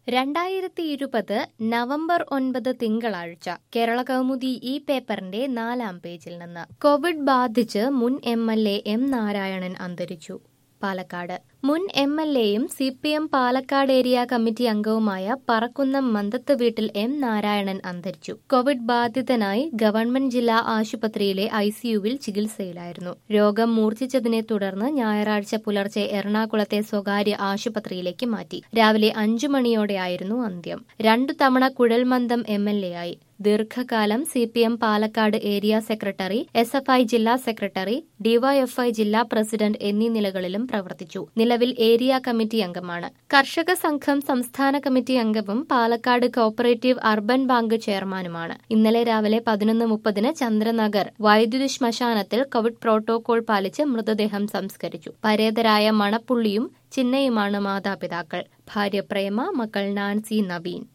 രണ്ടായിരത്തി ഇരുപത് നവംബർ ഒൻപത് തിങ്കളാഴ്ച കേരള കൗമുദി ഈ പേപ്പറിന്റെ നാലാം പേജിൽ നിന്ന് കോവിഡ് ബാധിച്ച് മുൻ M L A M Narayanan അന്തരിച്ചു പാലക്കാട് മുൻ എം എൽ എയും C P M Palakkad area committee അംഗവുമായ പറക്കുന്നം മന്തത്ത് വീട്ടിൽ എം നാരായണൻ അന്തരിച്ചു കോവിഡ് ബാധിതനായി ഗവൺമെന്റ് ജില്ലാ ആശുപത്രിയിലെ ഐസിയുവിൽ ചികിത്സയിലായിരുന്നു രോഗം മൂർച്ഛിച്ചതിനെ തുടർന്ന് ഞായറാഴ്ച പുലർച്ചെ എറണാകുളത്തെ സ്വകാര്യ ആശുപത്രിയിലേക്ക് മാറ്റി രാവിലെ അഞ്ചു മണിയോടെയായിരുന്നു അന്ത്യം രണ്ടു തവണ കുഴൽമന്ദം എം എൽ എ ആയി ദീർഘകാലം C P M Palakkad area secretary S F I ജില്ലാ സെക്രട്ടറി ഡിവൈഎഫ്ഐ ജില്ലാ പ്രസിഡന്റ് എന്നീ നിലകളിലും പ്രവർത്തിച്ചു നിലവിൽ ഏരിയ കമ്മിറ്റി അംഗമാണ് കർഷക സംഘം സംസ്ഥാന കമ്മിറ്റി അംഗവും പാലക്കാട് കോപ്പറേറ്റീവ് അർബൻ ബാങ്ക് ചെയർമാനുമാണ് ഇന്നലെ രാവിലെ പതിനൊന്ന് മുപ്പതിന് ചന്ദ്രനഗർ വൈദ്യുതി ശ്മശാനത്തിൽ കോവിഡ് പ്രോട്ടോകോൾ പാലിച്ച് മൃതദേഹം സംസ്കരിച്ചു പരേതരായ മണപ്പുള്ളിയും ചിന്നയുമാണ് മാതാപിതാക്കൾ ഭാര്യ പ്രേമ മക്കൾ നാൻസി നവീൻ